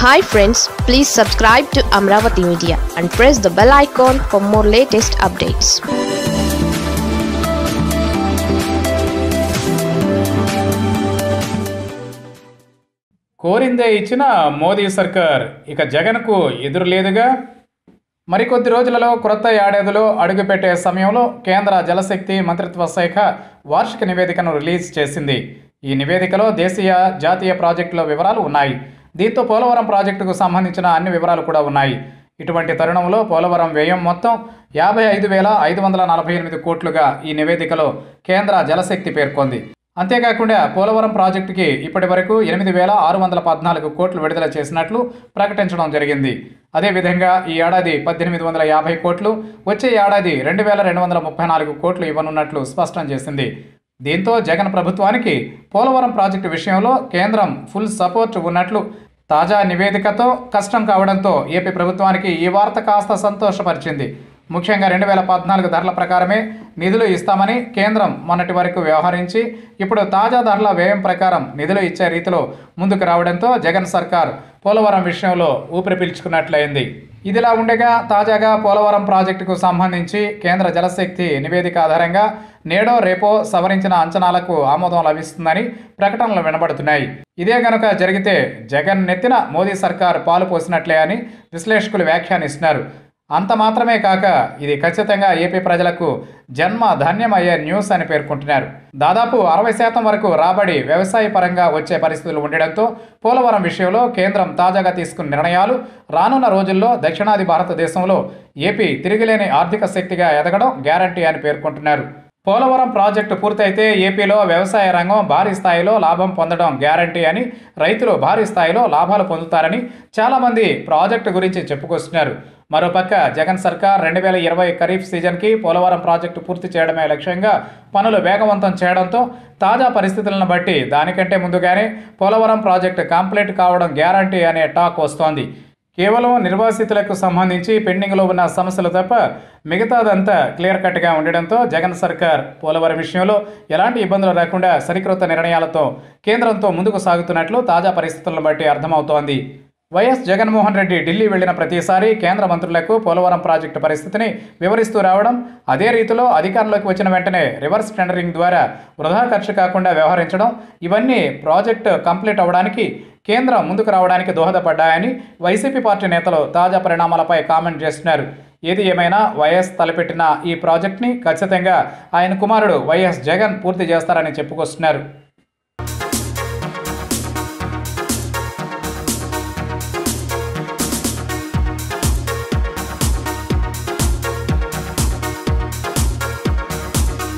hi friends please subscribe to Amaravati media and press the bell icon for more latest updates కోరిందే ఇచ్చిన మోదీ సర్కార్ ఇక జగన్కు ఎదురు లేదుగా మరికొద్ది రోజులలో క్రొత్త ఏడాదిలో అడుగుపెట్టే సమయంలో కేంద్ర జలశక్తి మంత్రిత్వ శాఖ వార్షిక నివేదికను రిలీజ్ చేసింది ఈ నివేదికలో దేశీయ జాతీయ ప్రాజెక్టుల వివరాలు ఉన్నాయి దీంతో పోలవరం ప్రాజెక్టుకు సంబంధించిన అన్ని వివరాలు కూడా ఉన్నాయి ఇటువంటి తరుణంలో పోలవరం వ్యయం మొత్తం యాభై ఐదు వేల ఐదు వందల నలభై ఎనిమిది కోట్లుగా ఈ నివేదికలో కేంద్ర జలశక్తి పేర్కొంది అంతేకాకుండా పోలవరం ప్రాజెక్టుకి ఇప్పటి వరకు ఎనిమిది వేల ఆరు వందల పద్నాలుగు కోట్లు విడుదల చేసినట్లు ప్రకటించడం జరిగింది అదేవిధంగా ఈ ఏడాది పద్దెనిమిది వందల యాభై కోట్లు వచ్చే ఏడాది రెండు వేల రెండు వందల ముప్పై నాలుగు కోట్లు ఇవ్వనున్నట్లు స్పష్టం చేసింది దీంతో జగన్ ప్రభుత్వానికి పోలవరం ప్రాజెక్టు విషయంలో కేంద్రం ఫుల్ సపోర్ట్ ఉన్నట్లు తాజా నివేదికతో కష్టం కావడంతో ఏపీ ప్రభుత్వానికి ఈ వార్త కాస్త సంతోషపరిచింది ముఖ్యంగా రెండు వేల పద్నాలుగు ధరల ప్రకారమే నిధులు ఇస్తామని కేంద్రం మొన్నటి వరకు వ్యవహరించి ఇప్పుడు తాజా ధరల వ్యయం ప్రకారం నిధులు ఇచ్చే రీతిలో ముందుకు రావడంతో జగన్ సర్కార్ పోలవరం విషయంలో ఊపిరి పీల్చుకున్నట్లయింది ఇదిలా ఉండగా తాజాగా పోలవరం ప్రాజెక్టుకు సంబంధించి కేంద్ర జలశక్తి నివేదిక ఆధారంగా నేడో రేపో సవరించిన అంచనాలకు ఆమోదం లభిస్తుందని ప్రకటనలు వినబడుతున్నాయి ఇదే గనుక జరిగితే జగన్ నెత్తిన మోదీ సర్కార్ పాలు పోసినట్లే అని విశ్లేషకులు వ్యాఖ్యానిస్తున్నారు అంత మాత్రమే కాక ఇది ఖచ్చితంగా ఏపీ ప్రజలకు జన్మ ధాన్యం అయ్యే న్యూస్ అని పేర్కొంటున్నారు దాదాపు అరవై శాతం వరకు రాబడి వ్యవసాయ పరంగా వచ్చే పరిస్థితులు ఉండడంతో పోలవరం విషయంలో కేంద్రం తాజాగా తీసుకున్న నిర్ణయాలు రానున్న రోజుల్లో దక్షిణాది భారతదేశంలో ఏపీ తిరిగిలేని ఆర్థిక శక్తిగా ఎదగడం గ్యారంటీ అని పేర్కొంటున్నారు పోలవరం ప్రాజెక్టు పూర్తయితే ఏపీలో వ్యవసాయ రంగం భారీ స్థాయిలో లాభం పొందడం గ్యారంటీ అని రైతులు భారీ స్థాయిలో లాభాలు పొందుతారని చాలామంది ప్రాజెక్టు గురించి చెప్పుకొస్తున్నారు మరోపక్క జగన్ సర్కార్ రెండు వేల ఇరవై ఖరీఫ్ సీజన్కి పోలవరం ప్రాజెక్టు పూర్తి చేయడమే లక్ష్యంగా పనులు వేగవంతం చేయడంతో తాజా పరిస్థితులను బట్టి దానికంటే ముందుగానే పోలవరం ప్రాజెక్టు కంప్లీట్ కావడం గ్యారంటీ అనే టాక్ వస్తోంది కేవలం నిర్వాసితులకు సంబంధించి పెండింగ్లో ఉన్న సమస్యలు తప్ప మిగతాదంతా క్లియర్ కట్గా ఉండడంతో జగన్ సర్కార్ పోలవరం విషయంలో ఎలాంటి ఇబ్బందులు రాకుండా సరికొత్త నిర్ణయాలతో కేంద్రంతో ముందుకు సాగుతున్నట్లు తాజా పరిస్థితులను బట్టి అర్థమవుతోంది వైఎస్ జగన్మోహన్ రెడ్డి ఢిల్లీ వెళ్లిన ప్రతిసారి కేంద్ర మంత్రులకు పోలవరం ప్రాజెక్టు పరిస్థితిని వివరిస్తూ రావడం అదే రీతిలో అధికారంలోకి వచ్చిన వెంటనే రివర్స్ టెండరింగ్ ద్వారా వృధా ఖర్చు కాకుండా వ్యవహరించడం ఇవన్నీ ప్రాజెక్టు కంప్లీట్ అవ్వడానికి కేంద్రం ముందుకు రావడానికి దోహదపడ్డాయని వైసీపీ పార్టీ నేతలు తాజా పరిణామాలపై కామెంట్ చేస్తున్నారు ఏది ఏమైనా వైఎస్ తలపెట్టిన ఈ ప్రాజెక్ట్ని ఖచ్చితంగా ఆయన కుమారుడు వైఎస్ జగన్ పూర్తి చేస్తారని చెప్పుకొస్తున్నారు